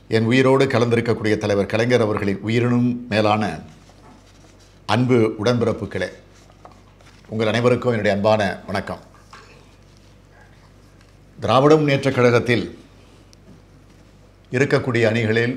என் உயிரோடு கலந்திருக்கக்கூடிய தலைவர் கலைஞர் அவர்களின் உயிரினும் மேலான அன்பு உடன்பிறப்புகளே உங்கள் அனைவருக்கும் என்னுடைய அன்பான வணக்கம் திராவிட முன்னேற்றக் கழகத்தில் இருக்கக்கூடிய அணிகளில்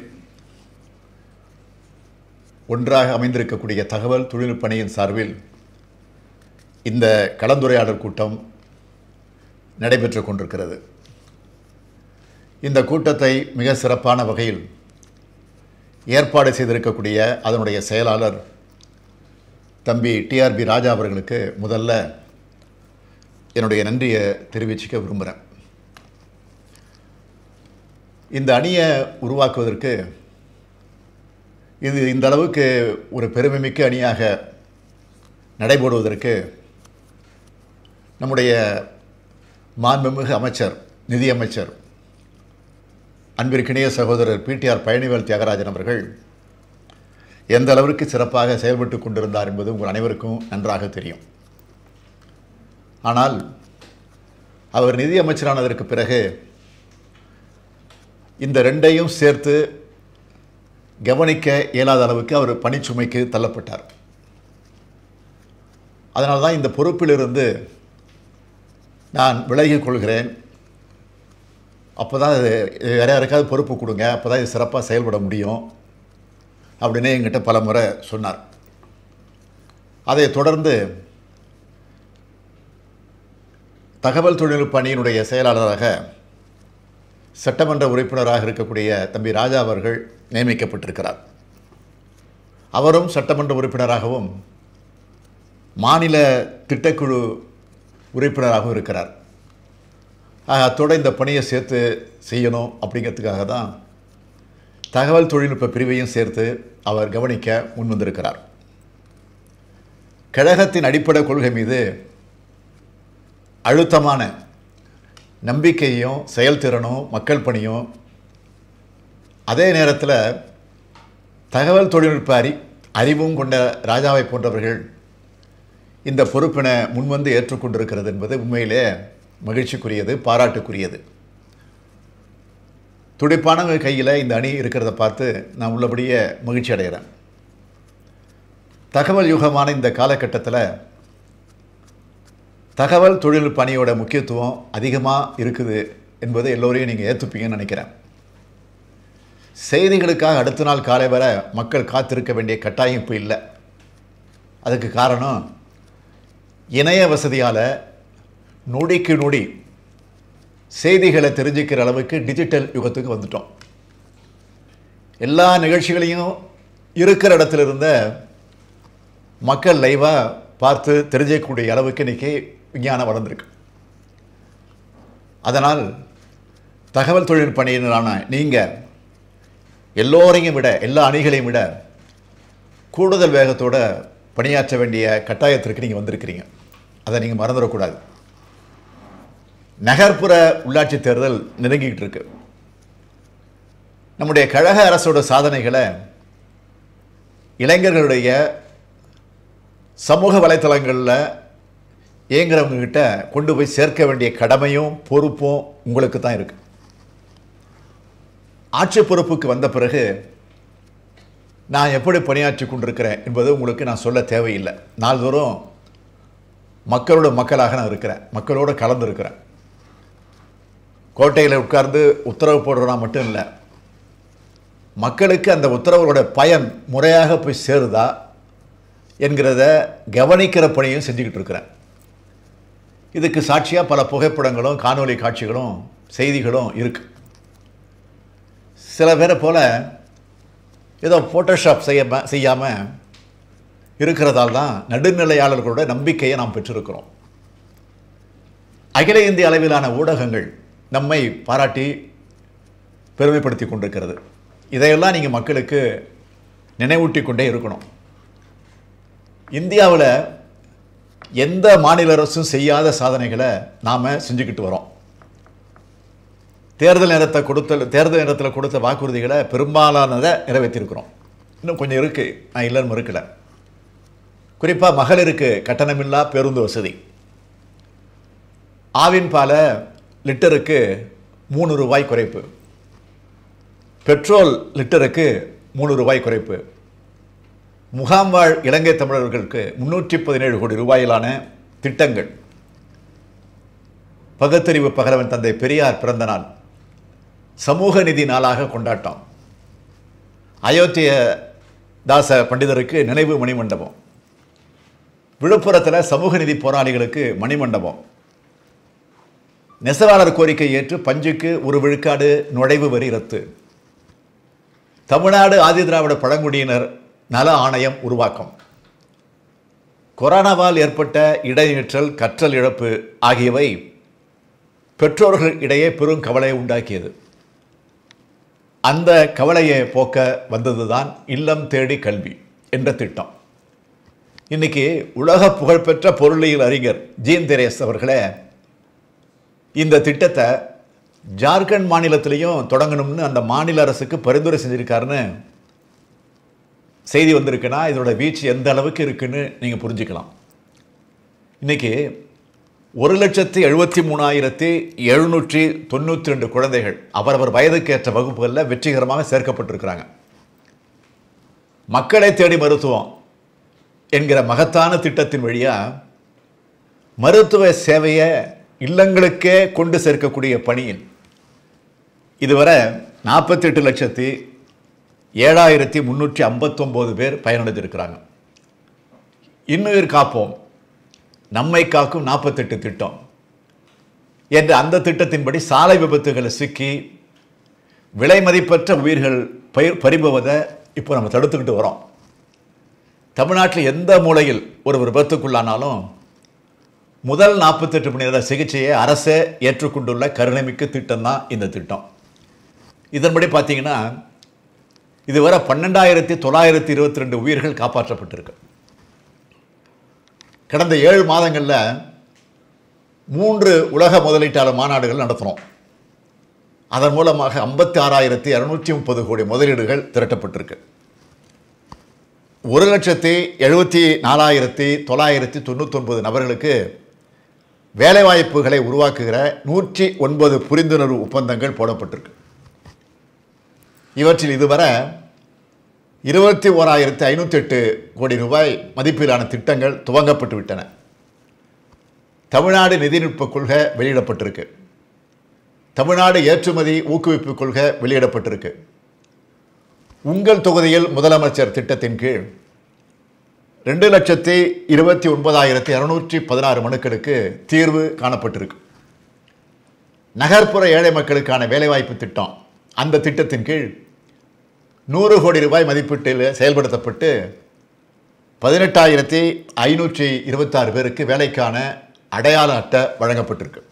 ஒன்றாக அமைந்திருக்கக்கூடிய தகவல் தொழில்நுட்ப அணியின் சார்பில் இந்த கலந்துரையாடல் கூட்டம் நடைபெற்று கொண்டிருக்கிறது இந்த கூட்டத்தை மிக சிறப்பான வகையில் ஏற்பாடு செய்திருக்கக்கூடிய அதனுடைய செயலாளர் தம்பி டிஆர்பி ராஜா அவர்களுக்கு முதல்ல என்னுடைய நன்றியை தெரிவிச்சுக்க விரும்புகிறேன் இந்த அணியை உருவாக்குவதற்கு இது இந்த அளவுக்கு ஒரு பெருமைமிக்க அணியாக நடைபெறுவதற்கு நம்முடைய மாண்புமிகு அமைச்சர் நிதியமைச்சர் அன்பிற்கினிய சகோதரர் பிடிஆர் பழனிவேல் தியாகராஜன் அவர்கள் எந்த அளவிற்கு சிறப்பாக செயல்பட்டு கொண்டிருந்தார் என்பது உங்கள் அனைவருக்கும் நன்றாக தெரியும் ஆனால் அவர் நிதி அமைச்சரானதற்கு பிறகு இந்த ரெண்டையும் சேர்த்து கவனிக்க இயலாத அளவுக்கு அவர் பணிச்சுமைக்கு தள்ளப்பட்டார் அதனால தான் இந்த பொறுப்பிலிருந்து நான் விலகிக் கொள்கிறேன் அப்போ தான் இது வேற யாருக்காவது பொறுப்பு கொடுங்க அப்போ தான் இது சிறப்பாக செயல்பட முடியும் அப்படின்னு என்கிட்ட பல முறை சொன்னார் அதை தொடர்ந்து தகவல் தொழில்நுட்ப அணியினுடைய செயலாளராக சட்டமன்ற உறுப்பினராக இருக்கக்கூடிய தம்பி ராஜா அவர்கள் நியமிக்கப்பட்டிருக்கிறார் அவரும் சட்டமன்ற உறுப்பினராகவும் மாநில திட்டக்குழு உறுப்பினராகவும் இருக்கிறார் ஆக அத்தோடு இந்த பணியை சேர்த்து செய்யணும் அப்படிங்கிறதுக்காக தான் தகவல் தொழில்நுட்ப பிரிவையும் சேர்த்து அவர் கவனிக்க முன் வந்திருக்கிறார் கழகத்தின் அடிப்படை கொள்கை மீது அழுத்தமான நம்பிக்கையும் செயல்திறனும் மக்கள் பணியும் அதே நேரத்தில் தகவல் தொழில்நுட்ப அறி அறிவும் கொண்ட ராஜாவை போன்றவர்கள் இந்த பொறுப்பினை முன்வந்து ஏற்றுக்கொண்டிருக்கிறது என்பது உண்மையிலே மகிழ்ச்சிக்குரியது பாராட்டுக்குரியது துடிப்பானவங்க கையில் இந்த அணி இருக்கிறத பார்த்து நான் உள்ளபடியே மகிழ்ச்சி அடைகிறேன் தகவல் யுகமான இந்த காலகட்டத்தில் தகவல் தொழில்நுட்ப அணியோட முக்கியத்துவம் அதிகமாக இருக்குது என்பதை எல்லோரையும் நீங்கள் ஏற்றுப்பீங்கன்னு நினைக்கிறேன் செய்திகளுக்காக அடுத்த நாள் காலை வர மக்கள் காத்திருக்க வேண்டிய கட்டாயம் இப்போ இல்லை அதுக்கு காரணம் இணைய வசதியால் நொடிக்கு நொடி செய்திகளை தெரிஞ்சுக்கிற அளவுக்கு டிஜிட்டல் யுகத்துக்கு வந்துட்டோம் எல்லா நிகழ்ச்சிகளையும் இருக்கிற இடத்துல இருந்த மக்கள் லைவாக பார்த்து தெரிஞ்சிக்கக்கூடிய அளவுக்கு இன்றைக்கி விஞ்ஞானம் வளர்ந்துருக்கு அதனால் தகவல் தொழில்நுட்ப அணியினரான நீங்கள் எல்லோரையும் விட எல்லா அணிகளையும் விட கூடுதல் வேகத்தோட பணியாற்ற வேண்டிய கட்டாயத்திற்கு நீங்கள் வந்திருக்கிறீங்க அதை நீங்கள் மறந்துடக்கூடாது நகர்ப்புற உள்ளாட்சி தேர்தல் நெருங்கிக்கிட்டு இருக்கு நம்முடைய கழக அரசோட சாதனைகளை இளைஞர்களுடைய சமூக வலைத்தளங்களில் இயங்குறவங்கக்கிட்ட கொண்டு போய் சேர்க்க வேண்டிய கடமையும் பொறுப்பும் உங்களுக்கு தான் இருக்கு ஆட்சி பொறுப்புக்கு வந்த பிறகு நான் எப்படி பணியாற்றி கொண்டிருக்கிறேன் என்பது உங்களுக்கு நான் சொல்ல தேவையில்லை நாள்தோறும் மக்களோட மக்களாக நான் இருக்கிறேன் மக்களோடு கலந்துருக்கிறேன் கோட்டையில் உட்கார்ந்து உத்தரவு போடுறனா மட்டும் இல்லை மக்களுக்கு அந்த உத்தரவுகளோட பயன் முறையாக போய் சேருதா என்கிறத கவனிக்கிற பணியும் செஞ்சுக்கிட்டு இருக்கிறேன் இதுக்கு சாட்சியாக பல புகைப்படங்களும் காணொலி காட்சிகளும் செய்திகளும் இருக்கு சில பேரை போல் ஏதோ ஃபோட்டோஷாப் செய்ய செய்யாமல் இருக்கிறதால் தான் நடுநிலையாளர்களோட நம்பிக்கையை நாம் பெற்றிருக்கிறோம் அகில இந்திய அளவிலான ஊடகங்கள் நம்மை பாராட்டி பெருமைப்படுத்தி கொண்டிருக்கிறது இதையெல்லாம் நீங்கள் மக்களுக்கு நினைவூட்டி கொண்டே இருக்கணும் இந்தியாவில் எந்த மாநில அரசும் செய்யாத சாதனைகளை நாம் செஞ்சுக்கிட்டு வரோம் தேர்தல் நேரத்தை கொடுத்த தேர்தல் நேரத்தில் கொடுத்த வாக்குறுதிகளை பெரும்பாலானதை நிறைவேற்றிருக்கிறோம் இன்னும் கொஞ்சம் இருக்குது நான் இல்லைன்னு மறுக்கலை குறிப்பாக மகளிருக்கு கட்டணமில்லா பேருந்து வசதி ஆவின் பாலை லிட்டருக்கு மூணு ரூபாய் குறைப்பு பெட்ரோல் லிட்டருக்கு மூணு ரூபாய் குறைப்பு முகாம் வாழ் இலங்கை தமிழர்களுக்கு முன்னூற்றி பதினேழு கோடி ரூபாயிலான திட்டங்கள் பகுத்தறிவு பகலவன் தந்தை பெரியார் பிறந்த நாள் சமூக நிதி நாளாக கொண்டாட்டம் அயோத்திய தாச பண்டிதருக்கு நினைவு மணிமண்டபம் விழுப்புரத்தில் சமூக நீதி போராளிகளுக்கு மணிமண்டபம் நெசவாளர் கோரிக்கை ஏற்று பஞ்சுக்கு ஒரு விழுக்காடு நுழைவு வரி ரத்து தமிழ்நாடு ஆதிதிராவிட பழங்குடியினர் நல ஆணையம் உருவாக்கம் கொரோனாவால் ஏற்பட்ட இடைநிற்றல் கற்றல் இழப்பு ஆகியவை பெற்றோர்கள் இடையே பெரும் கவலையை உண்டாக்கியது அந்த கவலையை போக்க வந்ததுதான் இல்லம் தேடி கல்வி என்ற திட்டம் இன்னைக்கு உலக புகழ்பெற்ற பொருளியல் அறிஞர் ஜீன் தெரேஸ் அவர்களே இந்த திட்டத்தை ஜார்க்கண்ட் மாநிலத்திலையும் தொடங்கணும்னு அந்த மாநில அரசுக்கு பரிந்துரை செஞ்சிருக்காருன்னு செய்தி வந்திருக்குன்னா இதோட வீச்சு எந்த அளவுக்கு இருக்குன்னு நீங்கள் புரிஞ்சுக்கலாம் இன்னைக்கு ஒரு லட்சத்தி எழுபத்தி மூணாயிரத்தி எழுநூற்றி தொண்ணூற்றி ரெண்டு குழந்தைகள் அவரவர் வயதுக்கேற்ற வகுப்புகளில் வெற்றிகரமாக சேர்க்கப்பட்டிருக்கிறாங்க மக்களை தேடி மருத்துவம் என்கிற மகத்தான திட்டத்தின் வழியாக மருத்துவ சேவையை இல்லங்களுக்கே கொண்டு சேர்க்கக்கூடிய பணியில் இதுவரை நாற்பத்தெட்டு லட்சத்தி ஏழாயிரத்தி முந்நூற்றி ஐம்பத்தொம்போது பேர் பயனடைந்திருக்கிறாங்க இன்னுயிர் காப்போம் நம்மை காக்கும் நாற்பத்தெட்டு திட்டம் என்ற அந்த திட்டத்தின்படி சாலை விபத்துகளை சிக்கி விலை மதிப்பற்ற உயிர்கள் பயிர் பறிபுவதை இப்போ நம்ம தடுத்துக்கிட்டு வரோம் தமிழ்நாட்டில் எந்த மூலையில் ஒரு விபத்துக்குள்ளானாலும் முதல் நாற்பத்தெட்டு மணி நேர சிகிச்சையை அரசே ஏற்றுக்கொண்டுள்ள கருணைமிக்க திட்டம் தான் இந்த திட்டம் இதன்படி பார்த்தீங்கன்னா இதுவரை பன்னெண்டாயிரத்தி தொள்ளாயிரத்தி இருபத்தி ரெண்டு உயிர்கள் காப்பாற்றப்பட்டிருக்கு கடந்த ஏழு மாதங்களில் மூன்று உலக முதலீட்டாளர் மாநாடுகள் நடத்தினோம் அதன் மூலமாக ஐம்பத்தி ஆறாயிரத்தி இரநூற்றி முப்பது கோடி முதலீடுகள் திரட்டப்பட்டிருக்கு ஒரு லட்சத்தி எழுபத்தி நாலாயிரத்தி தொள்ளாயிரத்தி தொண்ணூத்தொன்பது நபர்களுக்கு வேலைவாய்ப்புகளை உருவாக்குகிற நூற்றி ஒன்பது புரிந்துணர்வு ஒப்பந்தங்கள் போடப்பட்டிருக்கு இவற்றில் இதுவரை இருபத்தி ஓராயிரத்தி ஐநூற்றி எட்டு கோடி ரூபாய் மதிப்பிலான திட்டங்கள் துவங்கப்பட்டு விட்டன தமிழ்நாடு நிதிநுட்ப கொள்கை வெளியிடப்பட்டிருக்கு தமிழ்நாடு ஏற்றுமதி ஊக்குவிப்பு கொள்கை வெளியிடப்பட்டிருக்கு உங்கள் தொகுதியில் முதலமைச்சர் திட்டத்தின் கீழ் ரெண்டு லட்சத்தி இருபத்தி ஒன்பதாயிரத்தி இரநூற்றி பதினாறு மனுக்களுக்கு தீர்வு காணப்பட்டிருக்கு நகர்ப்புற ஏழை மக்களுக்கான வேலைவாய்ப்பு திட்டம் அந்த திட்டத்தின் கீழ் நூறு கோடி ரூபாய் மதிப்பீட்டில் செயல்படுத்தப்பட்டு பதினெட்டாயிரத்தி ஐநூற்றி இருபத்தாறு பேருக்கு வேலைக்கான அடையாள அட்டை வழங்கப்பட்டிருக்கு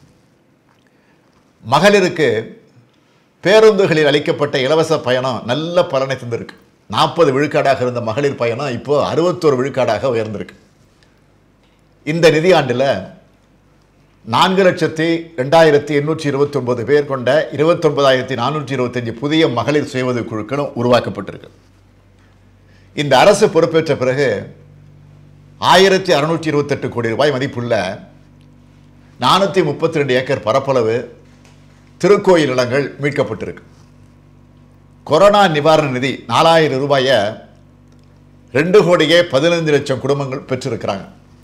மகளிருக்கு பேருந்துகளில் அளிக்கப்பட்ட இலவச பயணம் நல்ல பலனை தந்திருக்கு நாற்பது விழுக்காடாக இருந்த மகளிர் பயணம் இப்போ அறுபத்தோரு விழுக்காடாக உயர்ந்திருக்கு இந்த நிதியாண்டில் நான்கு லட்சத்தி ரெண்டாயிரத்தி எண்ணூற்றி இருபத்தி ஒன்பது பேர் கொண்ட இருபத்தொன்பதாயிரத்தி நானூற்றி இருபத்தஞ்சு புதிய மகளிர் சுய உதவி குழுக்களும் உருவாக்கப்பட்டிருக்கு இந்த அரசு பொறுப்பேற்ற பிறகு ஆயிரத்தி அறுநூற்றி இருபத்தெட்டு கோடி ரூபாய் மதிப்புள்ள நானூற்றி முப்பத்தி ரெண்டு ஏக்கர் பரப்பளவு திருக்கோயில் நிலங்கள் மீட்கப்பட்டிருக்கு கொரோனா நிவாரண நிதி நாலாயிரம் ரூபாயை ரெண்டு கோடியே பதினைந்து லட்சம் குடும்பங்கள் பெற்றிருக்கிறாங்க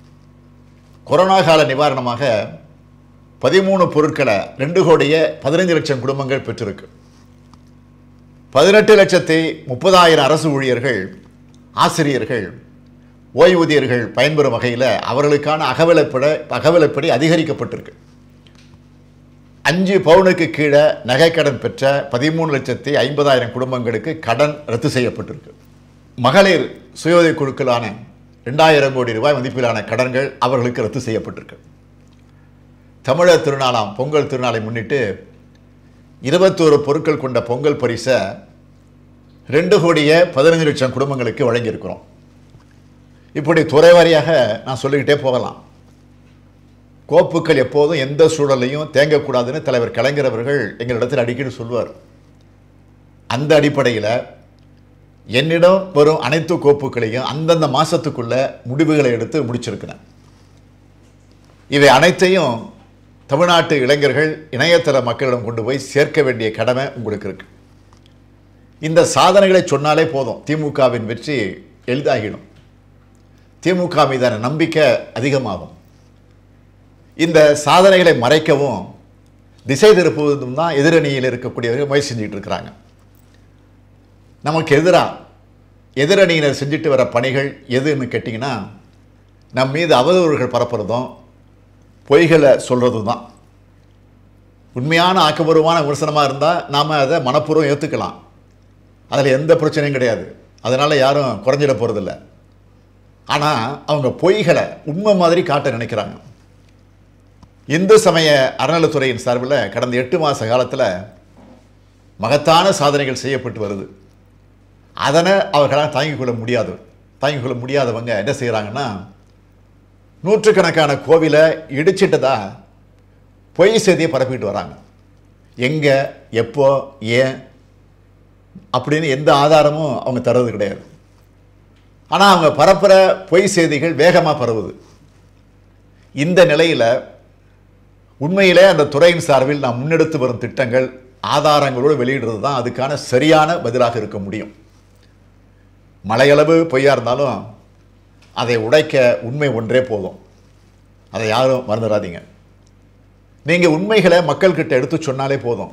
கொரோனா கால நிவாரணமாக பதிமூணு பொருட்களை ரெண்டு கோடியே பதினைஞ்சு லட்சம் குடும்பங்கள் பெற்றிருக்கு பதினெட்டு லட்சத்தி முப்பதாயிரம் அரசு ஊழியர்கள் ஆசிரியர்கள் ஓய்வூதியர்கள் பயன்பெறும் வகையில் அவர்களுக்கான அகவிலைப்பட அகவிலைப்படி அதிகரிக்கப்பட்டிருக்கு அஞ்சு பவுனுக்கு கீழே நகைக்கடன் பெற்ற பதிமூணு லட்சத்தி ஐம்பதாயிரம் குடும்பங்களுக்கு கடன் ரத்து செய்யப்பட்டிருக்கு மகளிர் சுயோதவி குழுக்களான ரெண்டாயிரம் கோடி ரூபாய் மதிப்பிலான கடன்கள் அவர்களுக்கு ரத்து செய்யப்பட்டிருக்கு தமிழர் திருநாளாம் பொங்கல் திருநாளை முன்னிட்டு இருபத்தோரு பொருட்கள் கொண்ட பொங்கல் பரிசை ரெண்டு கோடியே பதினஞ்சு லட்சம் குடும்பங்களுக்கு வழங்கியிருக்கிறோம் இப்படி துறை வாரியாக நான் சொல்லிக்கிட்டே போகலாம் கோப்புக்கள் எப்போதும் எந்த சூழலையும் தேங்கக்கூடாதுன்னு தலைவர் கலைஞர் அவர்கள் எங்களிடத்தில் அடிக்கடி சொல்வார் அந்த அடிப்படையில் என்னிடம் வரும் அனைத்து கோப்புகளையும் அந்தந்த மாதத்துக்குள்ள முடிவுகளை எடுத்து முடிச்சிருக்கிறேன் இவை அனைத்தையும் தமிழ்நாட்டு இளைஞர்கள் இணையதள மக்களிடம் கொண்டு போய் சேர்க்க வேண்டிய கடமை உங்களுக்கு இருக்கு இந்த சாதனைகளை சொன்னாலே போதும் திமுகவின் வெற்றி எளிதாகிடும் திமுக மீதான நம்பிக்கை அதிகமாகும் இந்த சாதனைகளை மறைக்கவும் திசை திருப்புவதும் தான் எதிரணியில் இருக்கக்கூடியவர்கள் முயற்சி செஞ்சுட்டு இருக்கிறாங்க நமக்கு எதிராக எதிரணியினர் செஞ்சுட்டு வர பணிகள் எதுன்னு கேட்டிங்கன்னா நம் மீது அவதூறுகள் பரப்புறதும் பொய்களை சொல்கிறதும் தான் உண்மையான ஆக்கப்பூர்வமான விமர்சனமாக இருந்தால் நாம் அதை மனப்பூர்வம் ஏற்றுக்கலாம் அதில் எந்த பிரச்சனையும் கிடையாது அதனால் யாரும் குறைஞ்சிட போகிறதில்ல ஆனால் அவங்க பொய்களை உண்மை மாதிரி காட்ட நினைக்கிறாங்க இந்து சமய அறநிலைத்துறையின் சார்பில் கடந்த எட்டு மாத காலத்தில் மகத்தான சாதனைகள் செய்யப்பட்டு வருது அதனை அவர்களால் தாங்கிக் கொள்ள முடியாது தாங்கிக் கொள்ள முடியாதவங்க என்ன செய்கிறாங்கன்னா நூற்றுக்கணக்கான கோவிலை இடிச்சிட்டதா பொய் செய்தியை பரப்பிட்டு வராங்க எங்கே எப்போ ஏன் அப்படின்னு எந்த ஆதாரமும் அவங்க தர்றது கிடையாது ஆனால் அவங்க பரப்புகிற பொய் செய்திகள் வேகமாக பரவுது இந்த நிலையில் உண்மையிலே அந்த துறையின் சார்பில் நாம் முன்னெடுத்து வரும் திட்டங்கள் ஆதாரங்களோடு வெளியிடுறது தான் அதுக்கான சரியான பதிலாக இருக்க முடியும் மலையளவு பொய்யா இருந்தாலும் அதை உடைக்க உண்மை ஒன்றே போதும் அதை யாரும் மறந்துடாதீங்க நீங்கள் உண்மைகளை மக்கள்கிட்ட எடுத்து சொன்னாலே போதும்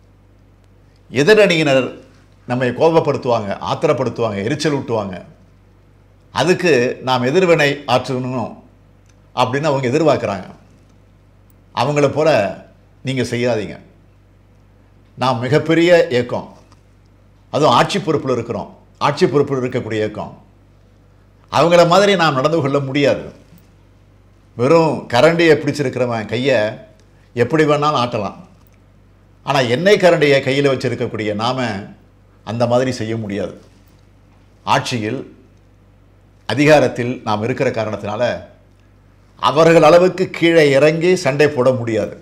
எதிரணியினர் நம்மை கோபப்படுத்துவாங்க ஆத்திரப்படுத்துவாங்க எரிச்சல் ஊட்டுவாங்க அதுக்கு நாம் எதிர்வினை ஆற்றணும் அப்படின்னு அவங்க எதிர்பார்க்குறாங்க அவங்கள போல நீங்கள் செய்யாதீங்க நாம் மிகப்பெரிய இயக்கம் அதுவும் ஆட்சி பொறுப்பில் இருக்கிறோம் ஆட்சி பொறுப்பில் இருக்கக்கூடிய இயக்கம் அவங்கள மாதிரி நாம் நடந்து கொள்ள முடியாது வெறும் கரண்டியை பிடிச்சிருக்கிறவன் கையை எப்படி வேணாலும் ஆட்டலாம் ஆனால் எண்ணெய் கரண்டியை கையில் வச்சிருக்கக்கூடிய நாம அந்த மாதிரி செய்ய முடியாது ஆட்சியில் அதிகாரத்தில் நாம் இருக்கிற காரணத்தினால அவர்கள் அளவுக்கு கீழே இறங்கி சண்டை போட முடியாது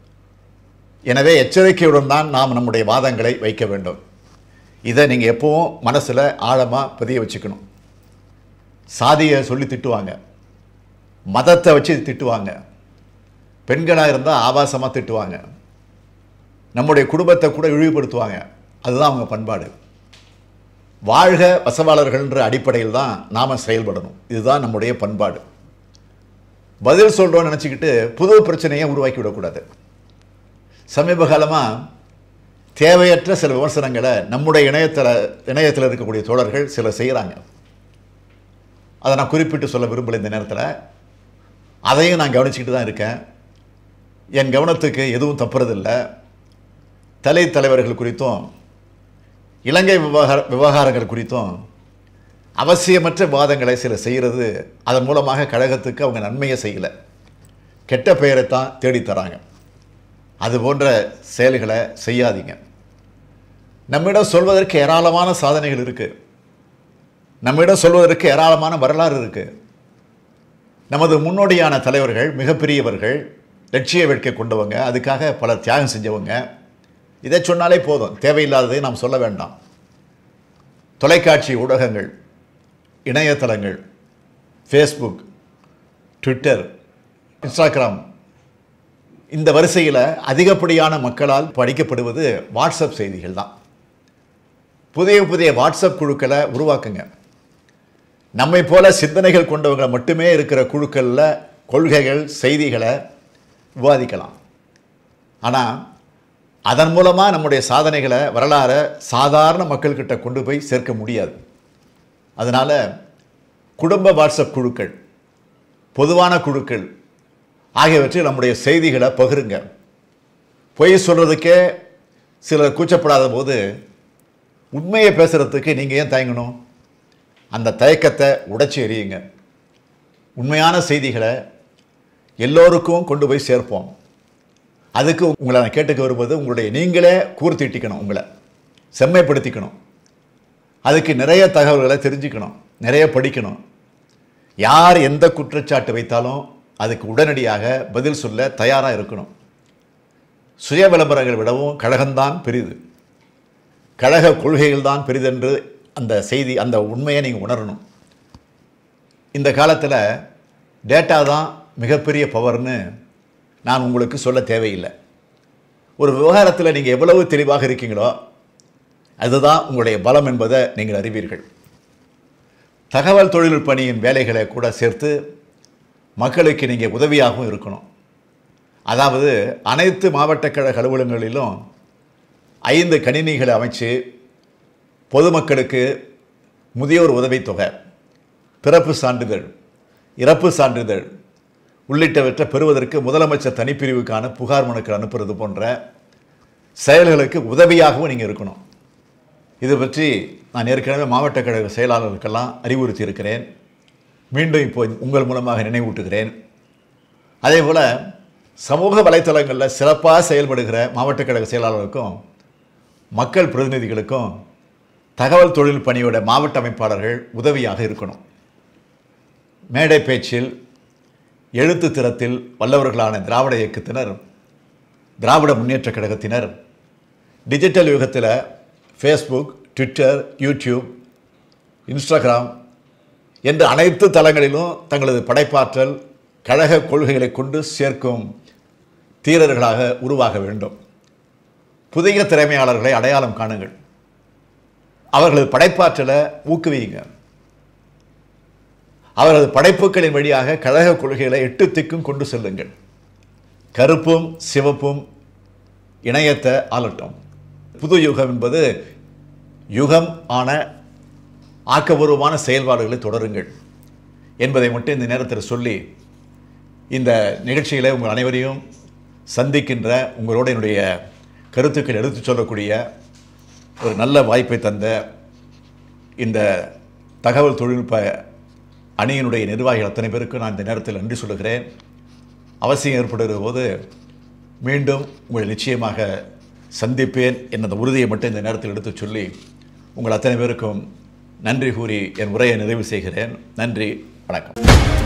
எனவே எச்சரிக்கையுடன் தான் நாம் நம்முடைய வாதங்களை வைக்க வேண்டும் இதை நீங்கள் எப்பவும் மனசில் ஆழமாக பதிய வச்சுக்கணும் சாதியை சொல்லி திட்டுவாங்க மதத்தை வச்சு திட்டுவாங்க பெண்களாக இருந்தால் ஆபாசமாக திட்டுவாங்க நம்முடைய குடும்பத்தை கூட இழிவுபடுத்துவாங்க அதுதான் அவங்க பண்பாடு வாழ்க வசவாளர்கள்ன்ற அடிப்படையில் தான் நாம் செயல்படணும் இதுதான் நம்முடைய பண்பாடு பதில் சொல்கிறோன்னு நினச்சிக்கிட்டு புது பிரச்சனையை உருவாக்கி விடக்கூடாது சமீப காலமாக தேவையற்ற சில விமர்சனங்களை நம்முடைய இணையத்தில் இணையத்தில் இருக்கக்கூடிய தோழர்கள் சிலர் செய்கிறாங்க அதை நான் குறிப்பிட்டு சொல்ல விரும்பல இந்த நேரத்தில் அதையும் நான் கவனிச்சுக்கிட்டு தான் இருக்கேன் என் கவனத்துக்கு எதுவும் தப்புறதில்லை தலை தலைவர்கள் குறித்தும் இலங்கை விவகார விவகாரங்கள் குறித்தும் அவசியமற்ற வாதங்களை சில செய்கிறது அதன் மூலமாக கழகத்துக்கு அவங்க நன்மையை செய்யலை கெட்ட பெயரை தான் தேடித்தராங்க அது போன்ற செயல்களை செய்யாதீங்க நம்மிடம் சொல்வதற்கு ஏராளமான சாதனைகள் இருக்குது நம்மிடம் சொல்வதற்கு ஏராளமான வரலாறு இருக்குது நமது முன்னோடியான தலைவர்கள் மிகப்பெரியவர்கள் லட்சிய வேட்கை கொண்டவங்க அதுக்காக பலர் தியாகம் செஞ்சவங்க இதை சொன்னாலே போதும் தேவையில்லாததை நாம் சொல்ல வேண்டாம் தொலைக்காட்சி ஊடகங்கள் இணையதளங்கள் ஃபேஸ்புக் ட்விட்டர் இன்ஸ்டாகிராம் இந்த வரிசையில் அதிகப்படியான மக்களால் படிக்கப்படுவது வாட்ஸ்அப் செய்திகள் தான் புதிய புதிய வாட்ஸ்அப் குழுக்களை உருவாக்குங்க நம்மை போல சிந்தனைகள் கொண்டவங்க மட்டுமே இருக்கிற குழுக்களில் கொள்கைகள் செய்திகளை விவாதிக்கலாம் ஆனால் அதன் மூலமாக நம்முடைய சாதனைகளை வரலாறை சாதாரண மக்கள்கிட்ட கொண்டு போய் சேர்க்க முடியாது அதனால் குடும்ப வாட்ஸ்அப் குழுக்கள் பொதுவான குழுக்கள் ஆகியவற்றில் நம்முடைய செய்திகளை பகிருங்க பொய் சொல்கிறதுக்கே சிலர் கூச்சப்படாத போது உண்மையை பேசுகிறதுக்கு நீங்கள் ஏன் தயங்கணும் அந்த தயக்கத்தை உடைச்சி எறியுங்க உண்மையான செய்திகளை எல்லோருக்கும் கொண்டு போய் சேர்ப்போம் அதுக்கு உங்களை நான் கேட்டுக்க வரும்போது உங்களுடைய நீங்களே கூர்த்திட்டிக்கணும் உங்களை செம்மைப்படுத்திக்கணும் அதுக்கு நிறைய தகவல்களை தெரிஞ்சுக்கணும் நிறைய படிக்கணும் யார் எந்த குற்றச்சாட்டு வைத்தாலும் அதுக்கு உடனடியாக பதில் சொல்ல தயாராக இருக்கணும் சுய விளம்பரங்கள் விடவும் கழகம்தான் பெரிது கழக கொள்கைகள் தான் பெரிதென்று அந்த செய்தி அந்த உண்மையை நீங்கள் உணரணும் இந்த காலத்தில் டேட்டா தான் மிகப்பெரிய பவர்னு நான் உங்களுக்கு சொல்ல தேவையில்லை ஒரு விவகாரத்தில் நீங்கள் எவ்வளவு தெளிவாக இருக்கீங்களோ அதுதான் உங்களுடைய பலம் என்பதை நீங்கள் அறிவீர்கள் தகவல் தொழில்நுட்ப பணியின் வேலைகளை கூட சேர்த்து மக்களுக்கு நீங்கள் உதவியாகவும் இருக்கணும் அதாவது அனைத்து மாவட்ட கழக அலுவலகங்களிலும் ஐந்து கணினிகளை அமைச்சு பொதுமக்களுக்கு முதியோர் உதவித்தொகை பிறப்பு சான்றிதழ் இறப்பு சான்றிதழ் உள்ளிட்டவற்றை பெறுவதற்கு முதலமைச்சர் தனிப்பிரிவுக்கான புகார் மனுக்கள் அனுப்புறது போன்ற செயல்களுக்கு உதவியாகவும் நீங்கள் இருக்கணும் இது பற்றி நான் ஏற்கனவே மாவட்ட கழக செயலாளர்களுக்கெல்லாம் அறிவுறுத்தி இருக்கிறேன் மீண்டும் இப்போ உங்கள் மூலமாக நினைவூட்டுகிறேன் அதே போல் சமூக வலைத்தளங்களில் சிறப்பாக செயல்படுகிற மாவட்ட கழக செயலாளருக்கும் மக்கள் பிரதிநிதிகளுக்கும் தகவல் தொழில் பணியோட மாவட்ட அமைப்பாளர்கள் உதவியாக இருக்கணும் மேடை பேச்சில் எழுத்து திறத்தில் வல்லவர்களான திராவிட இயக்கத்தினர் திராவிட முன்னேற்றக் கழகத்தினர் டிஜிட்டல் யுகத்தில் ஃபேஸ்புக் ட்விட்டர் யூடியூப் இன்ஸ்டாகிராம் என்ற அனைத்து தளங்களிலும் தங்களது படைப்பாற்றல் கழக கொள்கைகளை கொண்டு சேர்க்கும் தீரர்களாக உருவாக வேண்டும் புதிய திறமையாளர்களை அடையாளம் காணுங்கள் அவர்களது படைப்பாற்றலை ஊக்குவியுங்க அவரது படைப்புகளின் வழியாக கழக கொள்கைகளை எட்டு திக்கும் கொண்டு செல்லுங்கள் கருப்பும் சிவப்பும் இணையத்தை ஆளட்டும் புது யுகம் என்பது யுகம் ஆன ஆக்கபூர்வமான செயல்பாடுகளை தொடருங்கள் என்பதை மட்டும் இந்த நேரத்தில் சொல்லி இந்த நிகழ்ச்சியில் உங்கள் அனைவரையும் சந்திக்கின்ற உங்களோட என்னுடைய கருத்துக்கள் எடுத்துச் சொல்லக்கூடிய ஒரு நல்ல வாய்ப்பை தந்த இந்த தகவல் தொழில்நுட்ப அணியினுடைய நிர்வாகிகள் அத்தனை பேருக்கு நான் இந்த நேரத்தில் நன்றி சொல்லுகிறேன் அவசியம் ஏற்படுகிற போது மீண்டும் உங்களை நிச்சயமாக சந்திப்பேன் என்ற உறுதியை மட்டும் இந்த நேரத்தில் எடுத்துச் சொல்லி உங்கள் அத்தனை பேருக்கும் நன்றி கூறி என் உரையை நிறைவு செய்கிறேன் நன்றி வணக்கம்